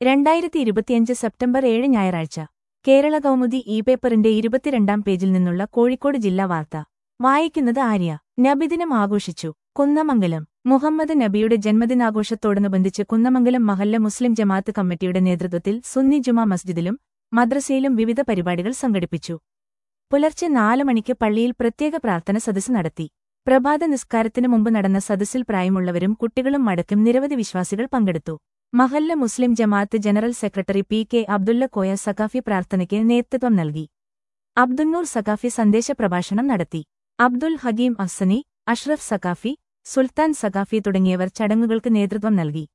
രണ്ടായിരത്തി ഇരുപത്തിയഞ്ച് സെപ്റ്റംബർ ഏഴ് ഞായറാഴ്ച കേരള കൗമുദി ഇ പേപ്പറിന്റെ ഇരുപത്തിരണ്ടാം പേജിൽ നിന്നുള്ള കോഴിക്കോട് ജില്ലാ വാർത്ത വായിക്കുന്നത് ആര്യ നബിദിനം ആഘോഷിച്ചു കുന്നമംഗലം മുഹമ്മദ് നബിയുടെ ജന്മദിനാഘോഷത്തോടനുബന്ധിച്ച് കുന്നമംഗലം മഹല്ല മുസ്ലിം ജമാഅത്ത് കമ്മിറ്റിയുടെ നേതൃത്വത്തിൽ സുന്നി ജുമാ മസ്ജിദിലും മദ്രസയിലും വിവിധ പരിപാടികൾ സംഘടിപ്പിച്ചു പുലർച്ചെ നാല് മണിക്ക് പള്ളിയിൽ പ്രത്യേക പ്രാർത്ഥന സദസ്സ് നടത്തി പ്രഭാത നിസ്കാരത്തിനു മുമ്പ് നടന്ന സദസ്സിൽ പ്രായമുള്ളവരും കുട്ടികളും അടക്കം നിരവധി വിശ്വാസികൾ പങ്കെടുത്തു Mahalla Muslim Jamaath general secretary P K Abdulla Koya Saqafi പ്രാർത്ഥനയ്ക്ക് നേതൃത്വം നൽകി അബ്ദുന്നൂർ സഖാഫി സന്ദേശ പ്രഭാഷണം നടത്തി അബ്ദുൽ ഹകീം അഹ്സനി അഷ്റഫ് സഖാഫി സുൽത്താൻ സഖാഫി തുടങ്ങിയവർ ചടങ്ങുകൾക്ക് നേതൃത്വം നൽകി